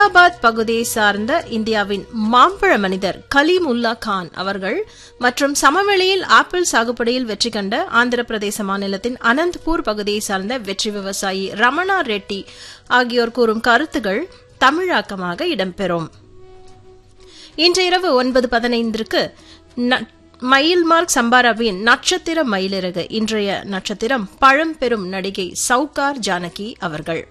ஹைதராபாத் பகுதியை சார்ந்த இந்தியாவின் மாம்பழ மனிதர் கலீம் உல்லா கான் அவர்கள் மற்றும் சமவெளியில் ஆப்பிள் சாகுபடியில் வெற்றி கண்ட ஆந்திர பிரதேச மாநிலத்தின் அனந்த்பூர் பகுதியை சார்ந்த வெற்றி விவசாயி ரமணா ரெட்டி ஆகியோர் கூறும் கருத்துகள் தமிழாக்கமாக இடம்பெறும் இன்று இரவு ஒன்பது பதினைந்திற்கு மயில்மார்க் சம்பாராவின் நட்சத்திர மயிலிறகு இன்றைய நட்சத்திரம் பழம்பெரும் நடிகை சவுகார் ஜானகி அவர்கள்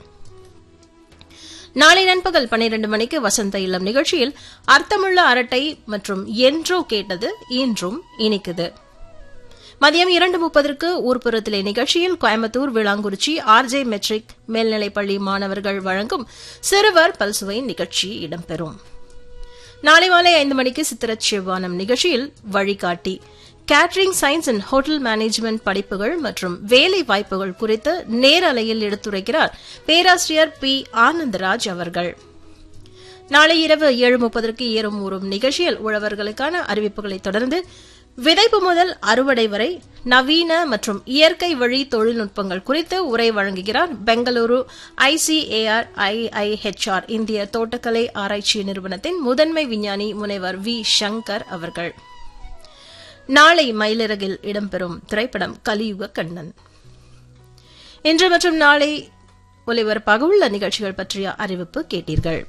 நாளை நண்பகல் பன்னிரண்டு மணிக்கு வசந்த இல்லம் நிகழ்ச்சியில் அர்த்தமுள்ள அரட்டை மற்றும் என்றோ கேட்டது இன்றும் இனிக்குது மதியம் இரண்டு முப்பதற்கு ஊர்ப்புறத்திலே நிகழ்ச்சியில் கோயம்புத்தூர் விளாங்குறிச்சி ஆர்ஜே மெட்ரிக் மேல்நிலைப்பள்ளி மாணவர்கள் வழங்கும் சிறுவர் பல்சுவை நிகழ்ச்சி இடம்பெறும் நாளை மாலை ஐந்து மணிக்கு சித்திரச் செவ்வானம் நிகழ்ச்சியில் வழிகாட்டி catering science and hotel management படிப்புகள் மற்றும் வேலை வாய்ப்புகள் குறித்து நேரலையில் எடுத்துரைக்கிறார் பேராசிரியர் பி ஆனந்தராஜ் அவர்கள் நாளை இரவு ஏழு முப்பதற்கு ஏறும் ஊறும் நிகழ்ச்சியில் உழவர்களுக்கான அறிவிப்புகளை தொடர்ந்து விதைப்பு முதல் அறுவடை வரை நவீன மற்றும் இயற்கை வழி தொழில்நுட்பங்கள் குறித்து உரை வழங்குகிறார் பெங்களூரு ஐசிஏஆர் ஐஐஹெச்ஆர் இந்திய தோட்டக்கலை ஆராய்ச்சி நிறுவனத்தின் முதன்மை விஞ்ஞானி முனைவர் வி சங்கர் அவர்கள் நாளை மயிலிறகில் இடம்பெறும் திரைப்படம் கலியுக கண்ணன் இன்று மற்றும் நாளை ஒலிபரப்பாக உள்ள நிகழ்ச்சிகள் பற்றிய அறிவிப்பு கேட்டீர்கள்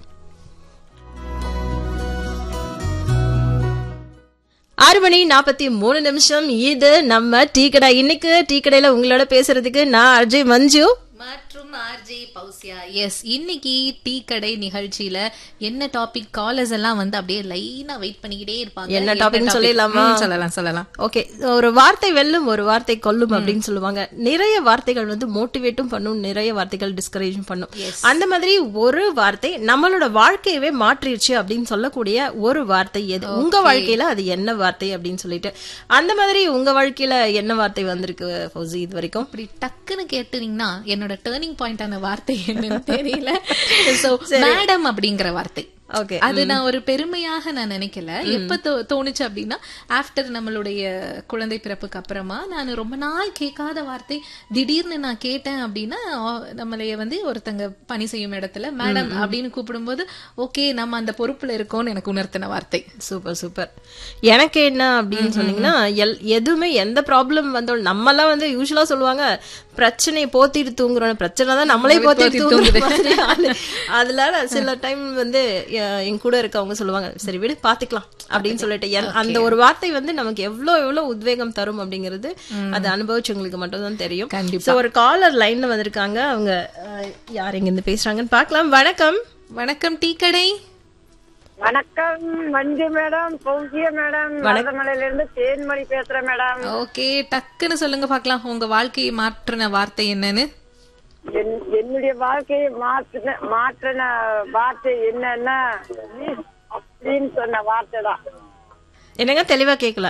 ஆறு மணி நாற்பத்தி மூணு நிமிஷம் இது நம்ம டீ கடை இன்னைக்கு டீ கடையில உங்களோட பேசுறதுக்கு நான் அஜய் மஞ்சு மற்றும் ஆர்ஜே பௌசியா எஸ் இன்னைக்கு டீ கடை நிகழ்ச்சியில என்ன டாபிக் காலர்ஸ் எல்லாம் வந்து அப்படியே லைனா வெயிட் பண்ணிக்கிட்டே இருப்பாங்க என்ன டாபிக்னு topic? சொல்லிடலாமா? ம், சொல்லலாம் சொல்லலாம் ஓகே ஒரு வார்த்தை வெல்லும் ஒரு வார்த்தை கொல்லும் அப்படின்னு சொல்லுவாங்க நிறைய வார்த்தைகள் வந்து மோட்டிவேட்டும் பண்ணும் நிறைய வார்த்தைகள் டிஸ்கரேஜும் பண்ணும் அந்த மாதிரி ஒரு வார்த்தை நம்மளோட வாழ்க்கையவே மாற்றிடுச்சு அப்படின்னு சொல்லக்கூடிய ஒரு வார்த்தை எது உங்க வாழ்க்கையில அது என்ன வார்த்தை அப்படின்னு சொல்லிட்டு அந்த மாதிரி உங்க வாழ்க்கையில என்ன வார்த்தை வந்திருக்கு ஃபௌசி இது வரைக்கும் அப்படி டக்குன்னு கேட்டுனீங்கன்னா என்னோட டேர்னிங் பாயிண்டான வார்த்தை என்னன்னு தெரியல சோ மேடம் அப்படிங்கிற வார்த்தை ஓகே அது நான் ஒரு பெருமையாக நான் நினைக்கல எப்ப தோ- தோணுச்சு அப்படின்னா ஆஃப்டர் நம்மளுடைய குழந்தை பிறப்புக்கு அப்புறமா நான் ரொம்ப நாள் கேட்காத வார்த்தை திடீர்னு நான் கேட்டேன் அப்படின்னா ஆ, நம்மளைய வந்து ஒருத்தங்க பணி செய்யும் இடத்துல மேடம் அப்படின்னு கூப்பிடும்போது ஓகே நம்ம அந்த பொறுப்புல இருக்கோம்னு எனக்கு உணர்த்தின வார்த்தை சூப்பர் சூப்பர் எனக்கு என்ன அப்படின்னு சொன்னீங்கன்னா எல் எதுவுமே எந்த ப்ராப்ளம் வந்தாலும் நம்மலாம் வந்து யூஸ்வலா சொல்லுவாங்க பிரச்சனையை போத்திட்டு தூங்குறோம் பிரச்சனை தான் நம்மளே போத்திட்டு தூங்குற மாதிரி ஆளு. அதனால சில டைம் வந்து எ- என் கூட இருக்கவங்க சொல்லுவாங்க சரி விடு பாத்துக்கலாம் அப்படின்னு சொல்லிட்டு என்- அந்த ஒரு வார்த்தை வந்து நமக்கு எவ்வளவு எவ்வளவு உத்வேகம் தரும் அப்படிங்கிறது அது அனுபவிச்சவங்களுக்கு மட்டும் தான் தெரியும் கண்டிப்பா. So, ஒரு காலர் லைன்ல வந்திருக்காங்க அவங்க அஹ், யார் இங்க இருந்து பேசுறாங்கன்னு பார்க்கலாம் வணக்கம் வணக்கம் டீ கடை வணக்கம் மஞ்சு மேடம் பௌசிய மேடம் மருதமலையில இருந்து தேன்மொழி பேசுறேன் மேடம் ஓகே டக்குன்னு சொல்லுங்க பார்க்கலாம் உங்க வாழ்க்கையை மாற்றின வார்த்தை என்னன்னு என்- என்னுடைய வாழ்க்கையை மாற்றின மாற்றின வார்த்தை என்னன்னா மிஸ் அப்படின்னு சொன்ன வார்த்தை தான் என்னங்க தெளிவா கேட்கல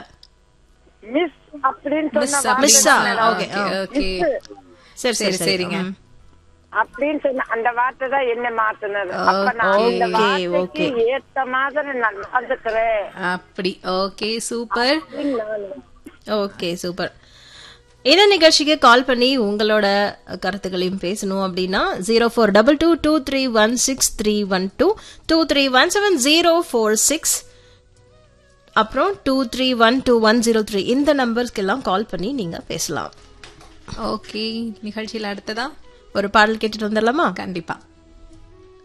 மிஸ் அப்படின்னு சொன்ன வார்த்தை மிஸ்ஸா தான் ஓகே ஓகே சரி சரி சரி சரிங்க ம். அப்படின்னு சொன்ன அந்த வார்த்தை தான் என்ன மாத்தினது அப்ப நான் இந்த Okay, வார்த்தைக்கு ஏத்த மாதிரி நான் நடந்துக்கிறேன் அப்படி ஓகே சூப்பர் அப்படின்னு நானு. ஓகே சூப்பர் இந்த நிகழ்ச்சிக்கு கால் பண்ணி உங்களோட கருத்துக்களையும் பேசணும் அப்படின்னா zero four double two two three one six three one two two three one seven zero four six அப்புறம் two three one two one zero three இந்த நம்பர்ஸ்க்கெல்லாம் கால் பண்ணி நீங்க பேசலாம் ஓகே நிகழ்ச்சியில அடுத்ததா ஒரு பாடல் கேட்டுட்டு வந்துடலாமா கண்டிப்பா